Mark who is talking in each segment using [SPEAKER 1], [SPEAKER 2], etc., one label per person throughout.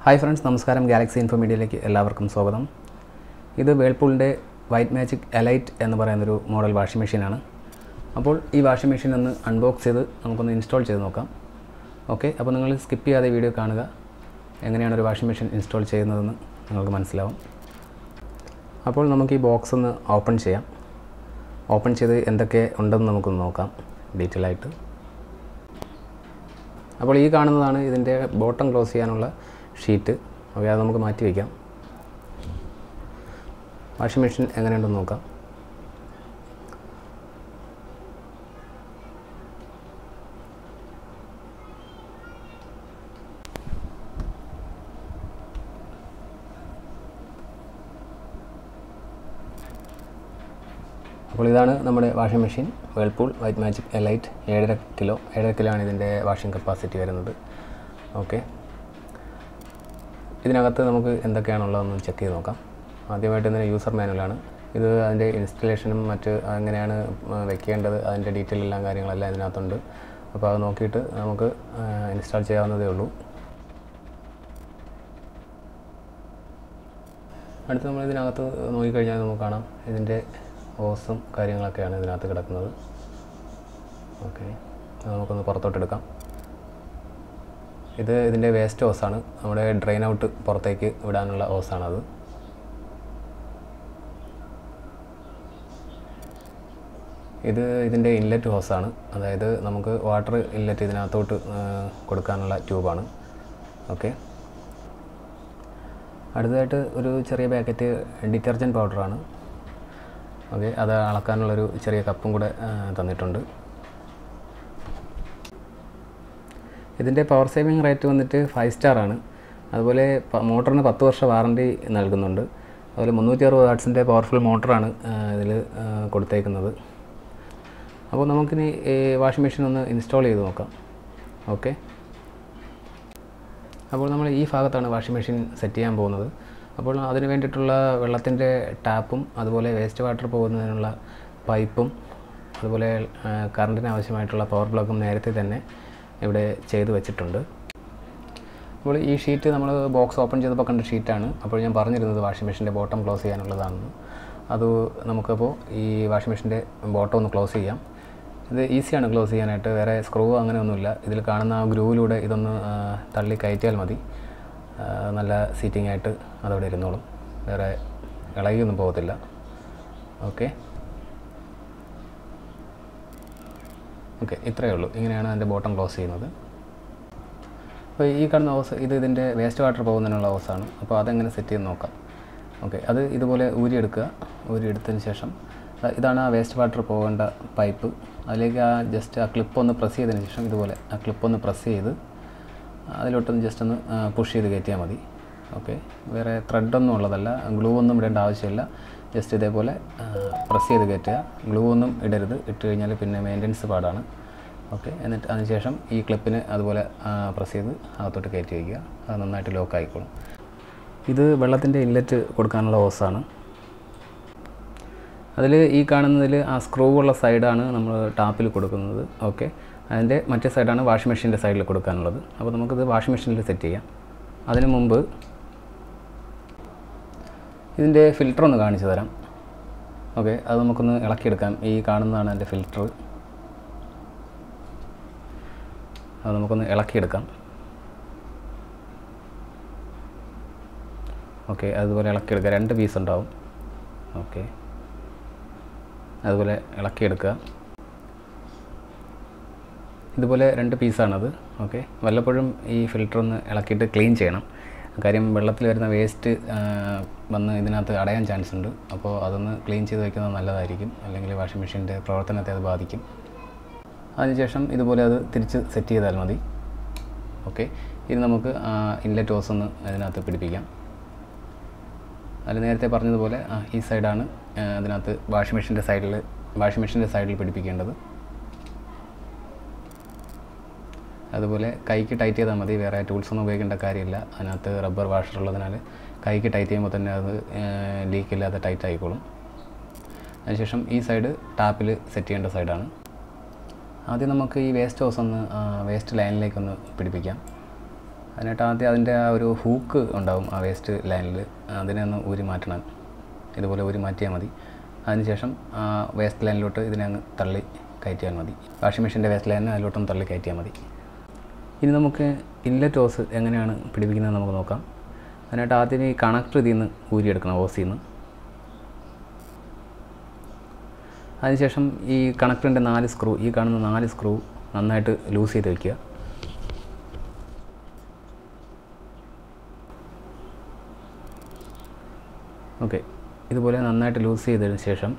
[SPEAKER 1] hi friends നമസ്കാരം Galaxy Info മീഡിയയിലേക്ക് എല്ലാവർക്കും സ്വാഗതം ഇത് വേൾപൂളിൻ്റെ വൈറ്റ് മാജിക് എലൈറ്റ് എന്ന് പറയുന്നൊരു മോഡൽ വാഷിംഗ് മെഷീനാണ് അപ്പോൾ ഈ വാഷിംഗ് മെഷീൻ ഒന്ന് അൺബോക്സ് ചെയ്ത് നമുക്കൊന്ന് ഇൻസ്റ്റാൾ ചെയ്ത് നോക്കാം ഓക്കെ അപ്പോൾ നിങ്ങൾ സ്കിപ്പ് ചെയ്യാതെ വീഡിയോ കാണുക എങ്ങനെയാണ് ഒരു വാഷിംഗ് മെഷീൻ ഇൻസ്റ്റാൾ ചെയ്യുന്നതെന്ന് നിങ്ങൾക്ക് മനസ്സിലാവും അപ്പോൾ നമുക്ക് ഈ ബോക്സ് ഒന്ന് ഓപ്പൺ ചെയ്യാം ഓപ്പൺ ചെയ്ത് എന്തൊക്കെ ഉണ്ടെന്ന് നമുക്കൊന്ന് നോക്കാം ഡീറ്റെയിൽ ആയിട്ട് അപ്പോൾ ഈ കാണുന്നതാണ് ഇതിൻ്റെ ബോട്ടം ക്ലോസ് ചെയ്യാനുള്ള ഷീറ്റ് ഓക്കെ അത് നമുക്ക് മാറ്റി വയ്ക്കാം വാഷിംഗ് മെഷീൻ എങ്ങനെയുണ്ടെന്ന് നോക്കാം അപ്പോൾ ഇതാണ് നമ്മുടെ washing machine Whirlpool white magic elite ഏഴര കിലോ ഏഴര കിലോ ആണ് ഇതിൻ്റെ വാഷിംഗ് കപ്പാസിറ്റി വരുന്നത് ഓക്കെ ഇതിനകത്ത് നമുക്ക് എന്തൊക്കെയാണുള്ളതെന്ന് ചെക്ക് ചെയ്ത് നോക്കാം ആദ്യമായിട്ട് ഇതിൻ്റെ യൂസർ മാനുവലാണ് ഇത് അതിൻ്റെ ഇൻസ്റ്റലേഷനും മറ്റ് എങ്ങനെയാണ് വെക്കേണ്ടത് അതിൻ്റെ ഡീറ്റെയിൽ എല്ലാം കാര്യങ്ങളെല്ലാം ഇതിനകത്തുണ്ട് അപ്പോൾ അത് നോക്കിയിട്ട് നമുക്ക് ഇൻസ്റ്റാൾ ചെയ്യാവുന്നതേ ഉള്ളൂ അടുത്ത് നമ്മൾ ഇതിനകത്ത് നോക്കിക്കഴിഞ്ഞാൽ നമുക്ക് കാണാം ഇതിൻ്റെ ഓസും കാര്യങ്ങളൊക്കെയാണ് ഇതിനകത്ത് കിടക്കുന്നത് ഓക്കെ അത് നമുക്കൊന്ന് പുറത്തോട്ടെടുക്കാം ഇത് ഇതിൻ്റെ വേസ്റ്റ് ഓസാണ് നമ്മുടെ ഡ്രെയിൻ ഔട്ട് പുറത്തേക്ക് വിടാനുള്ള ഓസാണത് ഇത് ഇതിൻ്റെ ഇൻലെറ്റ് ഹോസാണ് അതായത് നമുക്ക് വാട്ടർ ഇൻലെറ്റ് ഇതിനകത്തോട്ട് കൊടുക്കാനുള്ള ട്യൂബാണ് ഓക്കെ അടുത്തതായിട്ട് ഒരു ചെറിയ പാക്കറ്റ് ഡിറ്റർജൻറ്റ് പൗഡറാണ് ഓക്കെ അത് അളക്കാനുള്ളൊരു ചെറിയ കപ്പും കൂടെ തന്നിട്ടുണ്ട് ഇതിൻ്റെ പവർ സേവിങ് റേറ്റ് വന്നിട്ട് ഫൈവ് സ്റ്റാർ ആണ് അതുപോലെ മോട്ടറിന് പത്ത് വർഷം വാറണ്ടി നൽകുന്നുണ്ട് അതുപോലെ മുന്നൂറ്റി അറുപത് വാട്ട്സിൻ്റെ പവർഫുൾ മോട്ടറാണ് ഇതിൽ കൊടുത്തേക്കുന്നത് അപ്പോൾ നമുക്കിനി ഈ വാഷിംഗ് മെഷീൻ ഒന്ന് ഇൻസ്റ്റാൾ ചെയ്ത് നോക്കാം ഓക്കെ അപ്പോൾ നമ്മൾ ഈ ഭാഗത്താണ് വാഷിംഗ് മെഷീൻ സെറ്റ് ചെയ്യാൻ പോകുന്നത് അപ്പോൾ അതിന് വേണ്ടിയിട്ടുള്ള വെള്ളത്തിൻ്റെ ടാപ്പും അതുപോലെ വേസ്റ്റ് വാട്ടർ പോകുന്നതിനുള്ള പൈപ്പും അതുപോലെ കറണ്ടിന് ആവശ്യമായിട്ടുള്ള പവർ പ്ലഗും നേരത്തെ തന്നെ ഇവിടെ ചെയ്ത് വെച്ചിട്ടുണ്ട് അപ്പോൾ ഈ ഷീറ്റ് നമ്മൾ ബോക്സ് ഓപ്പൺ ചെയ്തപ്പോൾ കണ്ട ഷീറ്റാണ് അപ്പോൾ ഞാൻ പറഞ്ഞിരുന്നത് വാഷിംഗ് മെഷീൻ്റെ ബോട്ടം ക്ലോസ് ചെയ്യാനുള്ളതാണെന്ന് അത് നമുക്കപ്പോൾ ഈ വാഷിംഗ് മെഷീൻ്റെ ബോട്ടം ഒന്ന് ക്ലോസ് ചെയ്യാം ഇത് ഈസിയാണ് ക്ലോസ് ചെയ്യാനായിട്ട് വേറെ സ്ക്രൂ അങ്ങനെയൊന്നുമില്ല ഇതിൽ കാണുന്ന ആ ഗ്രൂവിലൂടെ ഇതൊന്ന് തള്ളി കയറ്റിയാൽ മതി നല്ല സീറ്റിംഗ് ആയിട്ട് അതവിടെ ഇരുന്നോളും വേറെ ഇളകിയൊന്നും പോകത്തില്ല ഓക്കെ ഓക്കെ ഇത്രയേ ഉള്ളൂ ഇങ്ങനെയാണ് അതിൻ്റെ ബോട്ടം ക്ലോസ് ചെയ്യുന്നത് അപ്പോൾ ഈ കാണുന്ന ഹോസ് ഇത് ഇതിൻ്റെ വേസ്റ്റ് വാട്ടർ പോകുന്നതിനുള്ള ഹോസാണ് അപ്പോൾ അതെങ്ങനെ സെറ്റ് ചെയ്ത് നോക്കാം ഓക്കെ അത് ഇതുപോലെ ഊരിയെടുക്കുക ഊരിയെടുത്തതിന് ശേഷം ഇതാണ് ആ വേസ്റ്റ് വാട്ടർ പോകേണ്ട പൈപ്പ് അതിലേക്ക് ആ ജസ്റ്റ് ആ ക്ലിപ്പ് ഒന്ന് പ്രസ് ചെയ്തതിന് ശേഷം ഇതുപോലെ ആ ക്ലിപ്പ് ഒന്ന് പ്രസ് ചെയ്ത് അതിലോട്ടൊന്ന് ജസ്റ്റ് ഒന്ന് പുഷ് ചെയ്ത് കയറ്റിയാൽ മതി ഓക്കെ വേറെ ത്രെഡൊന്നും ഉള്ളതല്ല ഗ്ലൂ ഒന്നും ഇടേണ്ട ആവശ്യമില്ല ജസ്റ്റ് ഇതേപോലെ പ്രസ് ചെയ്ത് കയറ്റുക ഗ്ലൂ ഒന്നും ഇടരുത് ഇട്ട് കഴിഞ്ഞാൽ പിന്നെ മെയിൻ്റനൻസ് പാടാണ് ഓക്കെ എന്നിട്ട് അതിനുശേഷം ഈ ക്ലിപ്പിന് അതുപോലെ പ്രസ് ചെയ്ത് അകത്തോട്ട് കയറ്റി വയ്ക്കുക അത് നന്നായിട്ട് ലോക്ക് ആയിക്കോളും ഇത് വെള്ളത്തിൻ്റെ ഇൻലെറ്റ് കൊടുക്കാനുള്ള ഹോസാണ് അതിൽ ഈ കാണുന്നതിൽ ആ സ്ക്രൂ ഉള്ള സൈഡാണ് നമ്മൾ ടാപ്പിൽ കൊടുക്കുന്നത് ഓക്കെ അതിൻ്റെ മറ്റേ സൈഡാണ് വാഷിംഗ് മെഷീൻ്റെ സൈഡിൽ കൊടുക്കാനുള്ളത് അപ്പോൾ നമുക്കിത് വാഷിംഗ് മെഷീനിൽ സെറ്റ് ചെയ്യാം അതിന് മുമ്പ് ഇതിൻ്റെ ഫിൽറ്റർ ഒന്ന് കാണിച്ചു തരാം ഓക്കെ അത് നമുക്കൊന്ന് ഇളക്കിയെടുക്കാം ഈ കാണുന്നതാണ് എൻ്റെ ഫിൽറ്റർ അത് നമുക്കൊന്ന് ഇളക്കിയെടുക്കാം ഓക്കെ അതുപോലെ ഇളക്കിയെടുക്കുക രണ്ട് പീസ് ഉണ്ടാവും ഓക്കെ അതുപോലെ ഇളക്കിയെടുക്കുക ഇതുപോലെ രണ്ട് പീസാണത് ഓക്കെ വല്ലപ്പോഴും ഈ ഫിൽറ്റർ ഒന്ന് ഇളക്കിയിട്ട് ക്ലീൻ ചെയ്യണം കാര്യം വെള്ളത്തിൽ വരുന്ന വേസ്റ്റ് വന്ന് ഇതിനകത്ത് അടയാൻ ചാൻസ് ഉണ്ട് അപ്പോൾ അതൊന്ന് ക്ലീൻ ചെയ്ത് വയ്ക്കുന്നത് നല്ലതായിരിക്കും അല്ലെങ്കിൽ വാഷിംഗ് മെഷീൻ്റെ പ്രവർത്തനത്തെ അത് ബാധിക്കും അതിനുശേഷം ഇതുപോലെ അത് തിരിച്ച് സെറ്റ് ചെയ്താൽ മതി ഓക്കെ ഇനി നമുക്ക് ഇൻലെറ്റ് ഓസ് ഒന്ന് അതിനകത്ത് പിടിപ്പിക്കാം അതിൽ നേരത്തെ പറഞ്ഞതുപോലെ ഈ സൈഡാണ് അതിനകത്ത് വാഷിംഗ് മെഷീൻ്റെ സൈഡിൽ വാഷിംഗ് മെഷീൻ്റെ സൈഡിൽ പിടിപ്പിക്കേണ്ടത് അതുപോലെ കൈക്ക് ടൈറ്റ് ചെയ്താൽ മതി വേറെ ടൂൾസ് ഒന്നും ഉപയോഗിക്കേണ്ട കാര്യമില്ല അതിനകത്ത് റബ്ബർ വാഷർ ഉള്ളതിനാൽ കൈക്ക് ടൈറ്റ് ചെയ്യുമ്പോൾ തന്നെ അത് ലീക്ക് ഇല്ലാതെ ടൈറ്റ് ആയിക്കോളും അതിനുശേഷം ഈ സൈഡ് ടാപ്പിൽ സെറ്റ് ചെയ്യേണ്ട സൈഡാണ് ആദ്യം നമുക്ക് ഈ വേസ്റ്റ് ഹോസ് ഒന്ന് വേസ്റ്റ് ലൈനിലേക്കൊന്ന് പിടിപ്പിക്കാം അതിനായിട്ട് ആദ്യം അതിൻ്റെ ആ ഒരു ഹൂക്ക് ഉണ്ടാവും ആ വേസ്റ്റ് ലൈനിൽ അതിനെ ഒന്ന് ഊരി മാറ്റണം ഇതുപോലെ ഊരി മാറ്റിയാൽ മതി അതിനുശേഷം ആ വേസ്റ്റ് ലൈനിലോട്ട് ഇതിനെ അങ്ങ് തള്ളി കയറ്റിയാൽ മതി വാഷിംഗ് മെഷീൻ്റെ വേസ്റ്റ് ലൈനിനെ അതിലോട്ടൊന്ന് തള്ളി കയറ്റിയാൽ മതി ഇനി നമുക്ക് ഇൻലെറ്റ് ഓസ് എങ്ങനെയാണ് പിടിപ്പിക്കുന്നത് നമുക്ക് നോക്കാം അതിനായിട്ട് ആദ്യം ഈ കണക്ടർ ഇതിൽ നിന്ന് ഊരിയെടുക്കണം ഓസിൽ നിന്ന് അതിനുശേഷം ഈ കണക്ടറിൻ്റെ നാല് സ്ക്രൂ ഈ കാണുന്ന നാല് സ്ക്രൂ നന്നായിട്ട് ലൂസ് ചെയ്ത് വയ്ക്കുക ഓക്കെ ഇതുപോലെ നന്നായിട്ട് ലൂസ് ചെയ്തതിന് ശേഷം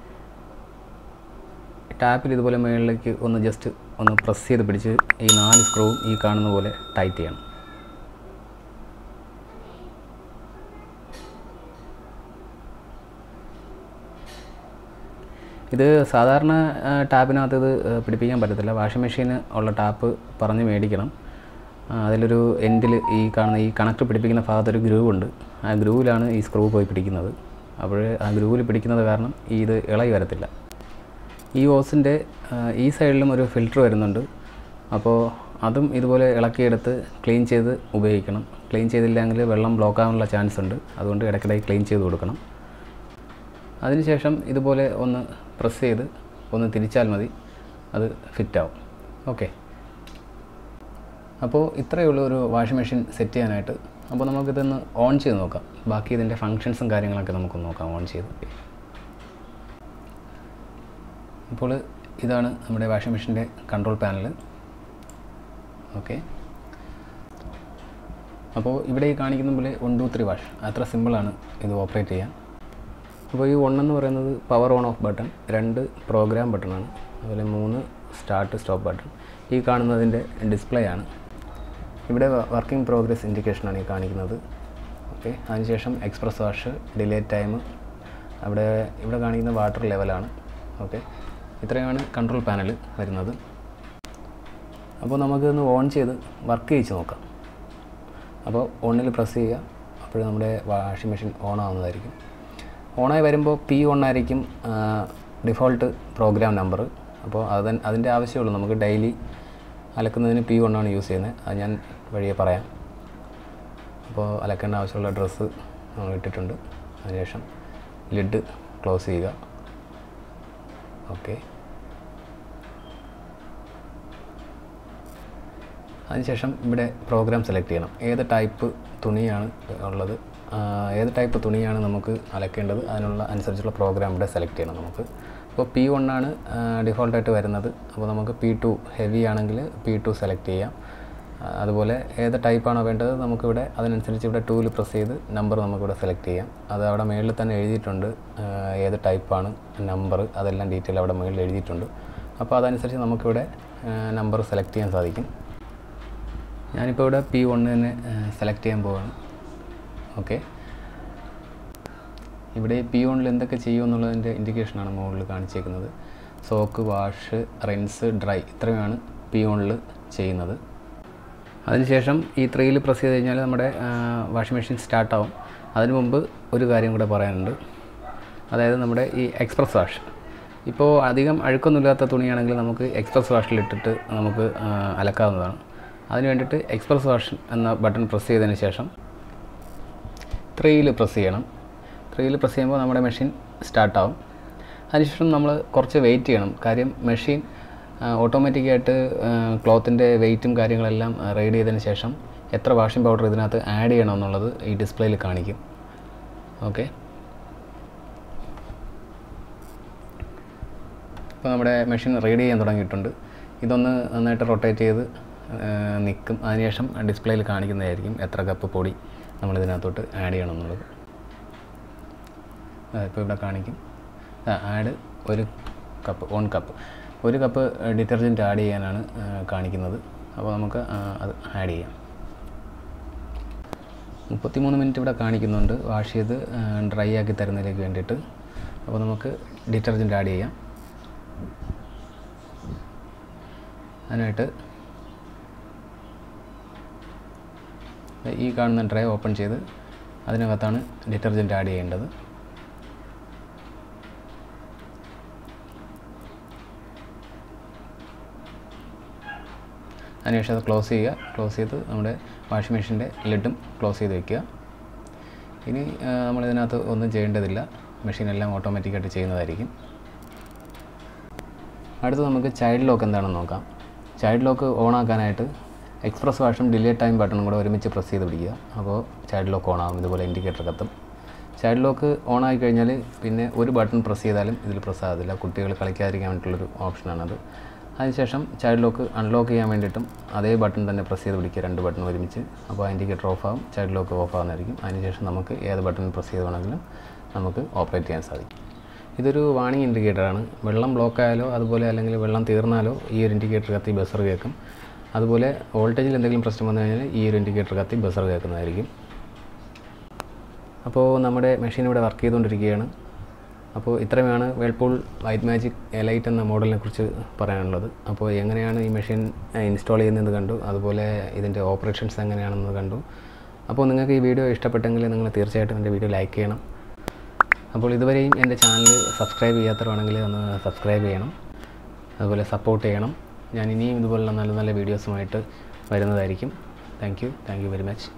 [SPEAKER 1] ടാപ്പിൽ ഇതുപോലെ മുകളിലേക്ക് ഒന്ന് ജസ്റ്റ് ഒന്ന് പ്രസ് ചെയ്ത് പിടിച്ച് ഈ നാല് സ്ക്രൂവും ഈ കാണുന്ന പോലെ ടൈറ്റ് ചെയ്യണം ഇത് സാധാരണ ആ, ടാപ്പിനകത്ത് ഇത് ആ, പിടിപ്പിക്കാൻ പറ്റത്തില്ല വാഷിംഗ് മെഷീൻ ഉള്ള ടാപ്പ് പറഞ്ഞ് മേടിക്കണം ആ, അതിലൊരു എൻഡിൽ ഈ കാണുന്ന ഈ കണക്ടർ പിടിപ്പിക്കുന്ന ഭാഗത്ത് ഒരു ഗ്രൂവ് ഉണ്ട് ആ ഗ്രൂവിലാണ് ഈ സ്ക്രൂ പോയി പിടിക്കുന്നത് അപ്പോൾ ആ ഗ്രൂവിൽ പിടിക്കുന്നത് കാരണം ഈ ഇത് ഇളകി വരത്തില്ല ഈ ഓസിൻ്റെ ഈ സൈഡിലും ഒരു ഫിൽറ്റർ വരുന്നുണ്ട് അപ്പോൾ അതും ഇതുപോലെ ഇളക്കിയെടുത്ത് ക്ലീൻ ചെയ്ത് ഉപയോഗിക്കണം ക്ലീൻ ചെയ്തില്ലെങ്കിൽ വെള്ളം ബ്ലോക്ക് ആകാനുള്ള ചാൻസ് ഉണ്ട് അതുകൊണ്ട് ഇടയ്ക്കിടയ്ക്ക് ക്ലീൻ ചെയ്ത് കൊടുക്കണം അതിനുശേഷം ഇതുപോലെ ഒന്ന് പ്രസ് ചെയ്ത് ഒന്ന് തിരിച്ചാൽ മതി അത് ഫിറ്റാവും ഓക്കെ അപ്പോൾ ഇത്രയേ ഉള്ളൂ ഒരു വാഷിംഗ് മെഷീൻ സെറ്റ് ചെയ്യാനായിട്ട് അപ്പോൾ നമുക്കിതൊന്ന് ഓൺ ചെയ്ത് നോക്കാം ബാക്കി ഇതിൻ്റെ ഫങ്ഷൻസും കാര്യങ്ങളൊക്കെ നമുക്ക് നോക്കാം ഓൺ ചെയ്ത് ഇപ്പോൾ ഇതാണ് നമ്മുടെ വാഷിംഗ് മെഷീൻ്റെ കൺട്രോൾ പാനൽ ഓക്കെ അപ്പോൾ ഇവിടെ ഈ കാണിക്കുന്ന പോലെ വൺ ടു ത്രീ വാഷ് അത്ര സിമ്പിളാണ് ഇത് ഓപ്പറേറ്റ് ചെയ്യാൻ അപ്പോൾ ഈ വൺ എന്ന് പറയുന്നത് പവർ ഓൺ ഓഫ് ബട്ടൺ രണ്ട് പ്രോഗ്രാം ബട്ടണാണ് അതുപോലെ മൂന്ന് സ്റ്റാർട്ട് സ്റ്റോപ്പ് ബട്ടൺ ഈ കാണുന്നതിൻ്റെ ഡിസ്പ്ലേ ആണ് ഇവിടെ വർക്കിംഗ് പ്രോഗ്രസ് ഇൻഡിക്കേഷനാണ് ഈ കാണിക്കുന്നത് ഓക്കെ അതിനുശേഷം എക്സ്പ്രസ് വാഷ് ഡിലേ ടൈം അവിടെ ഇവിടെ കാണിക്കുന്ന വാട്ടർ ലെവലാണ് ഓക്കെ ഇത്രയാണ് കൺട്രോൾ പാനൽ വരുന്നത് അപ്പോൾ നമുക്കൊന്ന് ഓൺ ചെയ്ത് വർക്ക് ചെയ്യിച്ച് നോക്കാം അപ്പോൾ ഓണിൽ പ്രസ് ചെയ്യുക അപ്പോൾ നമ്മുടെ വാഷിംഗ് മെഷീൻ ഓൺ ആവുന്നതായിരിക്കും ഓണായി വരുമ്പോൾ പി ഓൺ ആയിരിക്കും ഡിഫോൾട്ട് പ്രോഗ്രാം നമ്പർ അപ്പോൾ അത് അതിൻ്റെ ആവശ്യമുള്ളൂ നമുക്ക് ഡെയിലി അലക്കുന്നതിന് പി ആണ് യൂസ് ചെയ്യുന്നത് അത് ഞാൻ വഴിയെ പറയാം അപ്പോൾ അലക്കേണ്ട ആവശ്യമുള്ള ഡ്രസ്സ് നമ്മൾ ഇട്ടിട്ടുണ്ട് അതിനുശേഷം ലിഡ് ക്ലോസ് ചെയ്യുക ഓക്കെ അതിനുശേഷം ഇവിടെ പ്രോഗ്രാം സെലക്ട് ചെയ്യണം ഏത് ടൈപ്പ് തുണിയാണ് ഉള്ളത് ആ, ഏത് ടൈപ്പ് തുണിയാണ് നമുക്ക് അലക്കേണ്ടത് അതിനുള്ള അനുസരിച്ചുള്ള പ്രോഗ്രാം ഇവിടെ സെലക്ട് ചെയ്യണം നമുക്ക് അപ്പോൾ പി ആണ് ഡിഫോൾട്ടായിട്ട് വരുന്നത് അപ്പോൾ നമുക്ക് പി ടു ഹെവി ആണെങ്കിൽ പി ടു സെലക്ട് ചെയ്യാം ആ, അതുപോലെ ഏത് ടൈപ്പാണോ വേണ്ടത് നമുക്കിവിടെ അതിനനുസരിച്ച് ഇവിടെ ടൂല് പ്രസ് ചെയ്ത് നമ്പർ നമുക്കിവിടെ സെലക്ട് ചെയ്യാം അത് അവിടെ മുകളിൽ തന്നെ എഴുതിയിട്ടുണ്ട് ആ, ഏത് ടൈപ്പാണ് നമ്പർ അതെല്ലാം ഡീറ്റെയിൽ അവിടെ മുകളിൽ എഴുതിയിട്ടുണ്ട് അപ്പോൾ അതനുസരിച്ച് നമുക്കിവിടെ നമ്പർ സെലക്ട് ചെയ്യാൻ സാധിക്കും ഞാനിപ്പോൾ ഇവിടെ പി വണ്ണ് തന്നെ സെലക്ട് ചെയ്യാൻ പോവാണ് ഓക്കെ ഇവിടെ പി വണ്ണിൽ എന്തൊക്കെ ചെയ്യും എന്നുള്ളതിൻ്റെ ഇൻഡിക്കേഷനാണ് മുകളിൽ കാണിച്ചേക്കുന്നത് സോക്ക് വാഷ് റിൻസ് ഡ്രൈ ഇത്രയുമാണ് പി വണ്ണിൽ ചെയ്യുന്നത് അതിനുശേഷം ഈ ത്രീയിൽ പ്രസ് ചെയ്ത് കഴിഞ്ഞാൽ നമ്മുടെ വാഷിംഗ് മെഷീൻ സ്റ്റാർട്ടാവും അതിനു മുമ്പ് ഒരു കാര്യം കൂടെ പറയാനുണ്ട് അതായത് നമ്മുടെ ഈ എക്സ്പ്രസ് വാഷ് ഇപ്പോൾ അധികം അഴുക്കൊന്നുമില്ലാത്ത തുണിയാണെങ്കിൽ നമുക്ക് എക്സ്പ്രസ് വാഷിലിട്ടിട്ട് നമുക്ക് ആ, അലക്കാവുന്നതാണ് അതിന് വേണ്ടിയിട്ട് എക്സ്പ്രസ് വാഷ് എന്ന ബട്ടൺ പ്രസ് ചെയ്തതിന് ശേഷം ത്രീയിൽ പ്രസ് ചെയ്യണം ത്രീയിൽ പ്രസ് ചെയ്യുമ്പോൾ നമ്മുടെ മെഷീൻ സ്റ്റാർട്ടാവും അതിനുശേഷം നമ്മൾ കുറച്ച് വെയിറ്റ് ചെയ്യണം കാര്യം മെഷീൻ ഓട്ടോമാറ്റിക്കായിട്ട് ക്ലോത്തിൻ്റെ വെയിറ്റും കാര്യങ്ങളെല്ലാം റീഡ് ചെയ്തതിന് ശേഷം എത്ര വാഷിംഗ് പൗഡർ ഇതിനകത്ത് ആഡ് ചെയ്യണം എന്നുള്ളത് ഈ ഡിസ്പ്ലേയിൽ കാണിക്കും ഓക്കെ ഇപ്പോൾ നമ്മുടെ മെഷീൻ റീഡ് ചെയ്യാൻ തുടങ്ങിയിട്ടുണ്ട് ഇതൊന്ന് നന്നായിട്ട് റൊട്ടേറ്റ് ചെയ്ത് നിൽക്കും അതിനുശേഷം ഡിസ്പ്ലേയിൽ കാണിക്കുന്നതായിരിക്കും എത്ര കപ്പ് പൊടി നമ്മൾ ഇതിനകത്തോട്ട് ആഡ് ചെയ്യണം എന്നുള്ളത് ഇപ്പോൾ ഇവിടെ കാണിക്കും ആഡ് ഒരു കപ്പ് വൺ കപ്പ് ഒരു കപ്പ് ഡിറ്റർജൻറ്റ് ആഡ് ചെയ്യാനാണ് ആ, കാണിക്കുന്നത് അപ്പോൾ നമുക്ക് ആ, അത് ആഡ് ചെയ്യാം മുപ്പത്തിമൂന്ന് മിനിറ്റ് ഇവിടെ കാണിക്കുന്നുണ്ട് വാഷ് ചെയ്ത് ഡ്രൈ ആക്കി തരുന്നതിലേക്ക് വേണ്ടിയിട്ട് അപ്പോൾ നമുക്ക് ഡിറ്റർജൻറ്റ് ആഡ് ചെയ്യാം അതിനായിട്ട് ഈ കാണുന്ന ട്രേ ഓപ്പൺ ചെയ്ത് അതിനകത്താണ് ഡിറ്റർജൻറ്റ് ആഡ് ചെയ്യേണ്ടത് അതിനുശേഷം അത് ക്ലോസ് ചെയ്യുക ക്ലോസ് ചെയ്ത് നമ്മുടെ വാഷിംഗ് മെഷീൻ്റെ ലിഡും ക്ലോസ് ചെയ്ത് വെക്കുക ഇനി ആ, നമ്മളിതിനകത്ത് ഒന്നും ചെയ്യേണ്ടതില്ല മെഷീൻ എല്ലാം ഓട്ടോമാറ്റിക്കായിട്ട് ചെയ്യുന്നതായിരിക്കും അടുത്ത് നമുക്ക് ചൈൽഡ് ലോക്ക് എന്താണെന്ന് നോക്കാം ചൈൽഡ് ലോക്ക് ഓൺ ആക്കാനായിട്ട് എക്സ്പ്രസ് വാഷും ഡിലേ ടൈം ബട്ടണും കൂടെ ഒരുമിച്ച് പ്രസ് ചെയ്ത് പിടിക്കുക അപ്പോൾ ചൈൽഡ് ലോക്ക് ഓൺ ആകും ഇതുപോലെ ഇൻഡിക്കേറ്റർ കത്തും ചൈൽഡ് ലോക്ക് ഓൺ ആയി കഴിഞ്ഞാൽ പിന്നെ ഒരു ബട്ടൺ പ്രസ് ചെയ്താലും ഇതിൽ പ്രസ് ആകത്തില്ല കുട്ടികൾ കളിക്കാതിരിക്കാൻ വേണ്ടിയിട്ടുള്ളൊരു ഓപ്ഷനാണത് അതിനുശേഷം ചൈൽഡ് ലോക്ക് അൺലോക്ക് ചെയ്യാൻ വേണ്ടിയിട്ടും അതേ ബട്ടൺ തന്നെ പ്രസ് ചെയ്ത് പിടിക്കുക രണ്ട് ബട്ടൺ ഒരുമിച്ച് അപ്പോൾ ഇൻഡിക്കേറ്റർ ഓഫ് ആകും ചൈൽഡ് ലോക്ക് ഓഫ് ആകുന്നതായിരിക്കും അതിനുശേഷം നമുക്ക് ഏത് ബട്ടൺ പ്രസ് ചെയ്ത് വേണമെങ്കിലും നമുക്ക് ഓപ്പറേറ്റ് ചെയ്യാൻ സാധിക്കും ഇതൊരു വാണിംഗ് ഇൻഡിക്കേറ്ററാണ് വെള്ളം ബ്ലോക്ക് ആയാലോ അതുപോലെ അല്ലെങ്കിൽ വെള്ളം തീർന്നാലോ ഈ ഒരു ഇൻഡിക്കേറ്റർ കത്തി ബസർ കേൾക്കും അതുപോലെ വോൾട്ടേജിൽ എന്തെങ്കിലും പ്രശ്നം വന്നു കഴിഞ്ഞാൽ ഈ ഒരു ഇൻഡിക്കേറ്റർ കത്തി ബസർ കേൾക്കുന്നതായിരിക്കും അപ്പോൾ നമ്മുടെ മെഷീൻ ഇവിടെ വർക്ക് ചെയ്തുകൊണ്ടിരിക്കുകയാണ് അപ്പോൾ ഇത്രയുമാണ് വേൾപൂൾ വൈറ്റ് മാജിക് എലൈറ്റ് എന്ന മോഡലിനെ കുറിച്ച് പറയാനുള്ളത് അപ്പോൾ എങ്ങനെയാണ് ഈ മെഷീൻ ഇൻസ്റ്റാൾ ചെയ്യുന്നത് കണ്ടു അതുപോലെ ഇതിൻ്റെ ഓപ്പറേഷൻസ് എങ്ങനെയാണെന്ന് കണ്ടു അപ്പോൾ നിങ്ങൾക്ക് ഈ വീഡിയോ ഇഷ്ടപ്പെട്ടെങ്കിൽ നിങ്ങൾ തീർച്ചയായിട്ടും എൻ്റെ വീഡിയോ ലൈക്ക് ചെയ്യണം അപ്പോൾ ഇതുവരെയും എൻ്റെ ചാനൽ സബ്സ്ക്രൈബ് ചെയ്യാത്തവരാണെങ്കിൽ ഒന്ന് സബ്സ്ക്രൈബ് ചെയ്യണം അതുപോലെ സപ്പോർട്ട് ചെയ്യണം ഞാൻ ഇനിയും ഇതുപോലുള്ള നല്ല നല്ല വീഡിയോസുമായിട്ട് വരുന്നതായിരിക്കും thank you thank you very much